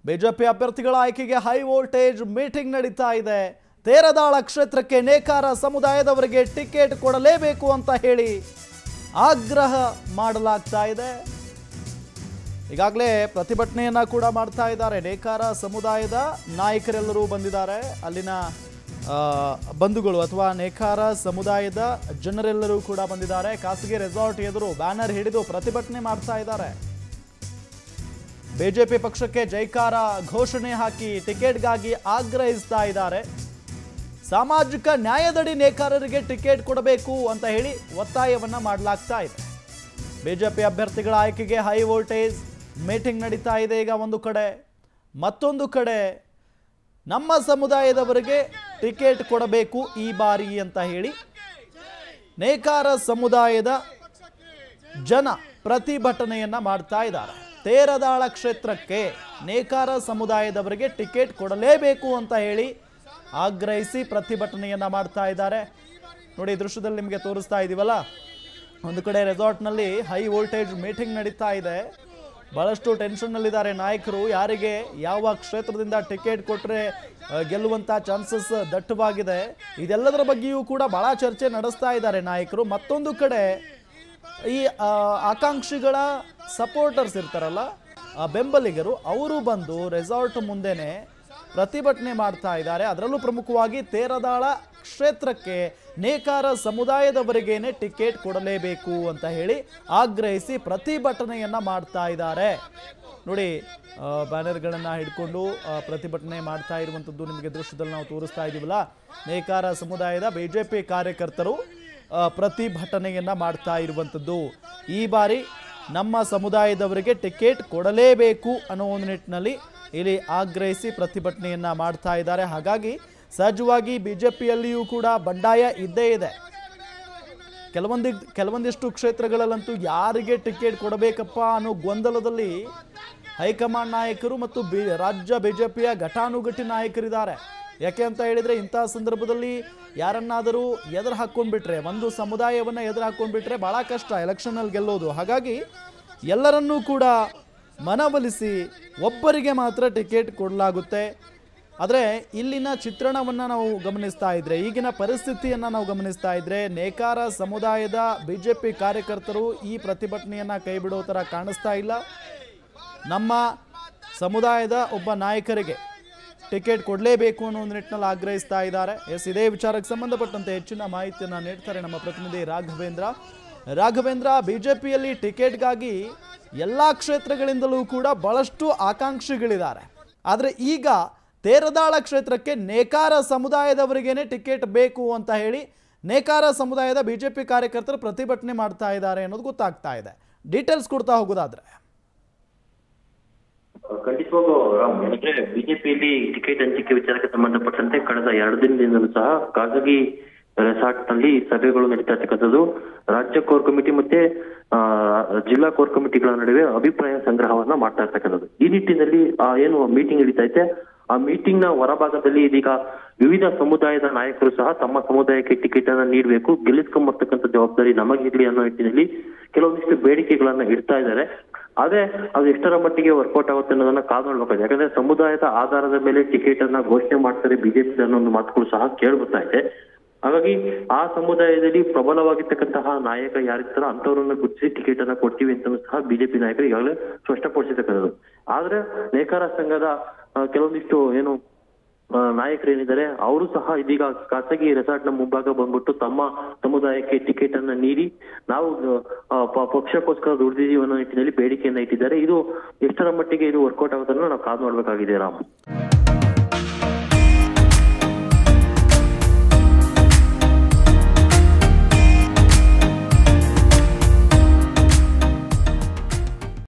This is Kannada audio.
ಬಿಜೆಪಿ ಅಭ್ಯರ್ಥಿಗಳ ಆಯ್ಕೆಗೆ ಹೈ ವೋಲ್ಟೇಜ್ ಮೀಟಿಂಗ್ ನಡೀತಾ ಇದೆ ತೇರದಾಳ ಕ್ಷೇತ್ರಕ್ಕೆ ನೇಕಾರ ಸಮುದಾಯದವರಿಗೆ ಟಿಕೆಟ್ ಕೊಡಲೇಬೇಕು ಅಂತ ಹೇಳಿ ಆಗ್ರಹ ಮಾಡಲಾಗ್ತಾ ಇದೆ ಈಗಾಗಲೇ ಪ್ರತಿಭಟನೆಯನ್ನ ಕೂಡ ಮಾಡ್ತಾ ಇದ್ದಾರೆ ನೇಕಾರ ಸಮುದಾಯದ ನಾಯಕರೆಲ್ಲರೂ ಬಂದಿದ್ದಾರೆ ಅಲ್ಲಿನ ಆ, ಬಂಧುಗಳು ಅಥವಾ ನೇಕಾರ ಸಮುದಾಯದ ಜನರೆಲ್ಲರೂ ಕೂಡ ಬಂದಿದ್ದಾರೆ ಖಾಸಗಿ ರೆಸಾರ್ಟ್ ಎದುರು ಬ್ಯಾನರ್ ಹಿಡಿದು ಪ್ರತಿಭಟನೆ ಮಾಡ್ತಾ ಇದ್ದಾರೆ ಬಿಜೆಪಿ ಪಕ್ಷಕ್ಕೆ ಜೈಕಾರ ಘೋಷಣೆ ಹಾಕಿ ಟಿಕೆಟ್ಗಾಗಿ ಆಗ್ರಹಿಸ್ತಾ ಇದ್ದಾರೆ ಸಾಮಾಜಿಕ ನ್ಯಾಯದಡಿ ನೇಕಾರರಿಗೆ ಟಿಕೆಟ್ ಕೊಡಬೇಕು ಅಂತ ಹೇಳಿ ಒತ್ತಾಯವನ್ನ ಮಾಡಲಾಗ್ತಾ ಇದೆ ಬಿಜೆಪಿ ಅಭ್ಯರ್ಥಿಗಳ ಆಯ್ಕೆಗೆ ಹೈ ವೋಲ್ಟೇಜ್ ಮೀಟಿಂಗ್ ನಡೀತಾ ಇದೆ ಈಗ ಒಂದು ಕಡೆ ಮತ್ತೊಂದು ಕಡೆ ನಮ್ಮ ಸಮುದಾಯದವರಿಗೆ ಟಿಕೆಟ್ ಕೊಡಬೇಕು ಈ ಬಾರಿ ಅಂತ ಹೇಳಿ ನೇಕಾರ ಸಮುದಾಯದ ಜನ ಪ್ರತಿಭಟನೆಯನ್ನ ಮಾಡ್ತಾ ಇದ್ದಾರೆ ತೇರದಾಳ ಕ್ಷೇತ್ರಕ್ಕೆ ನೇಕಾರ ಸಮುದಾಯದವರಿಗೆ ಟಿಕೆಟ್ ಕೊಡಲೇಬೇಕು ಅಂತ ಹೇಳಿ ಆಗ್ರಹಿಸಿ ಪ್ರತಿಭಟನೆಯನ್ನ ಮಾಡ್ತಾ ಇದ್ದಾರೆ ನೋಡಿ ಈ ದೃಶ್ಯದಲ್ಲಿ ನಿಮಗೆ ತೋರಿಸ್ತಾ ಇದೀವಲ್ಲ ಒಂದು ಕಡೆ ರೆಸಾರ್ಟ್ನಲ್ಲಿ ಹೈ ವೋಲ್ಟೇಜ್ ಮೀಟಿಂಗ್ ನಡೀತಾ ಇದೆ ಬಹಳಷ್ಟು ಟೆನ್ಷನ್ನಲ್ಲಿದ್ದಾರೆ ನಾಯಕರು ಯಾರಿಗೆ ಯಾವ ಕ್ಷೇತ್ರದಿಂದ ಟಿಕೆಟ್ ಕೊಟ್ಟರೆ ಗೆಲ್ಲುವಂಥ ಚಾನ್ಸಸ್ ದಟ್ಟವಾಗಿದೆ ಇದೆಲ್ಲದರ ಬಗ್ಗೆಯೂ ಕೂಡ ಬಹಳ ಚರ್ಚೆ ನಡೆಸ್ತಾ ಇದ್ದಾರೆ ನಾಯಕರು ಮತ್ತೊಂದು ಕಡೆ ಈ ಆ, ಆಕಾಂಕ್ಷಿಗಳ ಸಪೋರ್ಟರ್ಸ್ ಇರ್ತಾರಲ್ಲ ಆ ಬೆಂಬಲಿಗರು ಅವರು ಬಂದು ರೆಸಾರ್ಟ್ ಮುಂದೆನೆ ಪ್ರತಿಭಟನೆ ಮಾಡ್ತಾ ಇದ್ದಾರೆ ಅದರಲ್ಲೂ ಪ್ರಮುಖವಾಗಿ ತೇರದಾಳ ಕ್ಷೇತ್ರಕ್ಕೆ ನೇಕಾರ ಸಮುದಾಯದವರಿಗೇನೆ ಟಿಕೆಟ್ ಕೊಡಲೇಬೇಕು ಅಂತ ಹೇಳಿ ಆಗ್ರಹಿಸಿ ಪ್ರತಿಭಟನೆಯನ್ನ ಮಾಡ್ತಾ ಇದ್ದಾರೆ ನೋಡಿ ಆ, ಬ್ಯಾನರ್ಗಳನ್ನ ಹಿಡ್ಕೊಂಡು ಆ, ಪ್ರತಿಭಟನೆ ಮಾಡ್ತಾ ಇರುವಂಥದ್ದು ನಿಮಗೆ ದೃಶ್ಯದಲ್ಲಿ ನಾವು ತೋರಿಸ್ತಾ ಇದ್ದೀವಲ್ಲ ನೇಕಾರ ಸಮುದಾಯದ ಬಿಜೆಪಿ ಕಾರ್ಯಕರ್ತರು ಆ, ಪ್ರತಿಭಟನೆಯನ್ನ ಮಾಡ್ತಾ ಇರುವಂಥದ್ದು ಈ ಬಾರಿ ನಮ್ಮ ಸಮುದಾಯದವರಿಗೆ ಟಿಕೆಟ್ ಕೊಡಲೇಬೇಕು ಅನ್ನೋ ಒಂದು ನಿಟ್ಟಿನಲ್ಲಿ ಇಲ್ಲಿ ಆಗ್ರಹಿಸಿ ಪ್ರತಿಭಟನೆಯನ್ನ ಮಾಡ್ತಾ ಇದ್ದಾರೆ ಹಾಗಾಗಿ ಸಹಜವಾಗಿ ಬಿಜೆಪಿಯಲ್ಲಿಯೂ ಕೂಡ ಬಂಡಾಯ ಇದ್ದೇ ಇದೆ ಕೆಲವೊಂದಿ ಕೆಲವೊಂದಿಷ್ಟು ಕ್ಷೇತ್ರಗಳಲ್ಲಂತೂ ಯಾರಿಗೆ ಟಿಕೆಟ್ ಕೊಡಬೇಕಪ್ಪ ಅನ್ನೋ ಗೊಂದಲದಲ್ಲಿ ಹೈಕಮಾಂಡ್ ನಾಯಕರು ಮತ್ತು ಬಿ ರಾಜ್ಯ ಬಿಜೆಪಿಯ ಘಟಾನುಘಟಿ ನಾಯಕರಿದ್ದಾರೆ ಯಾಕೆ ಅಂತ ಹೇಳಿದ್ರೆ ಇಂತಹ ಸಂದರ್ಭದಲ್ಲಿ ಯಾರನ್ನಾದರೂ ಎದುರು ಹಾಕ್ಕೊಂಡ್ಬಿಟ್ರೆ ಒಂದು ಸಮುದಾಯವನ್ನು ಎದುರು ಹಾಕ್ಕೊಂಡ್ಬಿಟ್ರೆ ಬಹಳ ಕಷ್ಟ ಎಲೆಕ್ಷನಲ್ಲಿ ಗೆಲ್ಲೋದು ಹಾಗಾಗಿ ಎಲ್ಲರನ್ನೂ ಕೂಡ ಮನವೊಲಿಸಿ ಒಬ್ಬರಿಗೆ ಮಾತ್ರ ಟಿಕೆಟ್ ಕೊಡಲಾಗುತ್ತೆ ಆದರೆ ಇಲ್ಲಿನ ಚಿತ್ರಣವನ್ನು ನಾವು ಗಮನಿಸ್ತಾ ಇದ್ರೆ ಈಗಿನ ಪರಿಸ್ಥಿತಿಯನ್ನು ನಾವು ಗಮನಿಸ್ತಾ ಇದ್ರೆ ನೇಕಾರ ಸಮುದಾಯದ ಬಿ ಜೆ ಪಿ ಕಾರ್ಯಕರ್ತರು ಈ ಪ್ರತಿಭಟನೆಯನ್ನು ಕೈ ಬಿಡೋ ಥರ ಕಾಣಿಸ್ತಾ ಇಲ್ಲ ನಮ್ಮ ಸಮುದಾಯದ ಒಬ್ಬ ನಾಯಕರಿಗೆ ಟಿಕೆಟ್ ಕೊಡಲೇಬೇಕು ಅನ್ನೋ ಒಂದು ನಿಟ್ಟಿನಲ್ಲಿ ಆಗ್ರಹಿಸ್ತಾ ಇದ್ದಾರೆ ಎಸ್ ಇದೇ ವಿಚಾರಕ್ಕೆ ಸಂಬಂಧಪಟ್ಟಂತೆ ಹೆಚ್ಚಿನ ಮಾಹಿತಿಯನ್ನು ನೀಡ್ತಾರೆ ನಮ್ಮ ಪ್ರತಿನಿಧಿ ರಾಘವೇಂದ್ರ ರಾಘವೇಂದ್ರ ಬಿಜೆಪಿಯಲ್ಲಿ ಟಿಕೆಟ್ಗಾಗಿ ಎಲ್ಲ ಕ್ಷೇತ್ರಗಳಿಂದಲೂ ಕೂಡ ಬಹಳಷ್ಟು ಆಕಾಂಕ್ಷಿಗಳಿದ್ದಾರೆ ಆದರೆ ಈಗ ತೇರದಾಳ ಕ್ಷೇತ್ರಕ್ಕೆ ನೇಕಾರ ಸಮುದಾಯದವರಿಗೇನೆ ಟಿಕೆಟ್ ಬೇಕು ಅಂತ ಹೇಳಿ ನೇಕಾರ ಸಮುದಾಯದ ಬಿಜೆಪಿ ಕಾರ್ಯಕರ್ತರು ಪ್ರತಿಭಟನೆ ಮಾಡ್ತಾ ಇದ್ದಾರೆ ಅನ್ನೋದು ಗೊತ್ತಾಗ್ತಾ ಇದೆ ಡೀಟೇಲ್ಸ್ ಕೊಡ್ತಾ ಹೋಗೋದಾದ್ರೆ ಖಂಡಿತವಾಗೂ ರಾಮ್ ಯಾಕಂದ್ರೆ ಬಿಜೆಪಿಯಲ್ಲಿ ಟಿಕೆಟ್ ಹಂಚಿಕೆ ವಿಚಾರಕ್ಕೆ ಸಂಬಂಧಪಟ್ಟಂತೆ ಕಳೆದ ಎರಡು ದಿನದಿಂದಲೂ ಸಹ ಖಾಸಗಿ ರೆಸಾರ್ಟ್ ನಲ್ಲಿ ಸಭೆಗಳು ನಡೀತಾ ಇರ್ತಕ್ಕಂಥದ್ದು ರಾಜ್ಯ ಕೋರ್ ಕಮಿಟಿ ಮತ್ತೆ ಆ, ಜಿಲ್ಲಾ ಕೋರ್ ಕಮಿಟಿಗಳ ನಡುವೆ ಅಭಿಪ್ರಾಯ ಸಂಗ್ರಹವನ್ನ ಮಾಡ್ತಾ ಇರ್ತಕ್ಕಂಥದ್ದು ಈ ನಿಟ್ಟಿನಲ್ಲಿ ಆ ಏನು ಮೀಟಿಂಗ್ ನಡೀತಾ ಐತೆ ಆ ಮೀಟಿಂಗ್ ನ ಹೊರಭಾಗದಲ್ಲಿ ಇದೀಗ ವಿವಿಧ ಸಮುದಾಯದ ನಾಯಕರು ಸಹ ತಮ್ಮ ಸಮುದಾಯಕ್ಕೆ ಟಿಕೆಟ್ ಅನ್ನ ನೀಡಬೇಕು ಗೆಲ್ಲಿಸ್ಕೊಂಬರ್ತಕ್ಕಂಥ ಜವಾಬ್ದಾರಿ ನಮಗಿರ್ಲಿ ಅನ್ನೋ ನಿಟ್ಟಿನಲ್ಲಿ ಕೆಲವೊಂದಿಷ್ಟು ಬೇಡಿಕೆಗಳನ್ನ ಇಡ್ತಾ ಇದ್ದಾರೆ ಆದ್ರೆ ಅದು ಎಷ್ಟರ ಮಟ್ಟಿಗೆ ವರ್ಕೌಟ್ ಆಗುತ್ತೆ ಅನ್ನೋದನ್ನ ಕಾದು ನೋಡ್ಬೇಕಾಗಿದೆ ಯಾಕಂದ್ರೆ ಸಮುದಾಯದ ಆಧಾರದ ಮೇಲೆ ಟಿಕೆಟ್ ಅನ್ನ ಘೋಷಣೆ ಮಾಡ್ತಾರೆ ಬಿಜೆಪಿ ಅನ್ನೋ ಒಂದು ಮಾತುಗಳು ಸಹ ಕೇಳ್ಬರ್ತಾ ಇದೆ ಹಾಗಾಗಿ ಆ ಸಮುದಾಯದಲ್ಲಿ ಪ್ರಬಲವಾಗಿರ್ತಕ್ಕಂತಹ ನಾಯಕ ಯಾರಿರ್ತಾರೋ ಅಂತವರನ್ನ ಗುರುತಿಸಿ ಟಿಕೆಟ್ ಅನ್ನ ಕೊಡ್ತೀವಿ ಅಂತ ಸಹ ಬಿಜೆಪಿ ನಾಯಕರು ಈಗಾಗಲೇ ಸ್ಪಷ್ಟಪಡಿಸಿರ್ತಕ್ಕಂಥದ್ದು ಆದ್ರೆ ನೇಕಾರ ಸಂಘದ ಆ, ಕೆಲವೊಂದಿಷ್ಟು ಏನು ಆ, ನಾಯಕರು ಏನಿದ್ದಾರೆ ಅವರು ಸಹ ಇದೀಗ ಖಾಸಗಿ ರೆಸಾರ್ಟ್ ನ ಮುಂಭಾಗ ಬಂದ್ಬಿಟ್ಟು ತಮ್ಮ ಸಮುದಾಯಕ್ಕೆ ಟಿಕೆಟ್ ಅನ್ನ ನೀಡಿ ನಾವು ಆ, ಪ- ಪಕ್ಷಕ್ಕೋಸ್ಕರ ದುಡಿದಿದ್ದೀವಿ ಅನ್ನೋ ನಿಟ್ಟಿನಲ್ಲಿ ಬೇಡಿಕೆಯನ್ನ ಇಟ್ಟಿದ್ದಾರೆ ಇದು ಎಷ್ಟರ ಮಟ್ಟಿಗೆ ಇದು ವರ್ಕೌಟ್ ಆಗೋದನ್ನ ನಾವು ಕಾದು ನೋಡ್ಬೇಕಾಗಿದೆ ರಾಮ್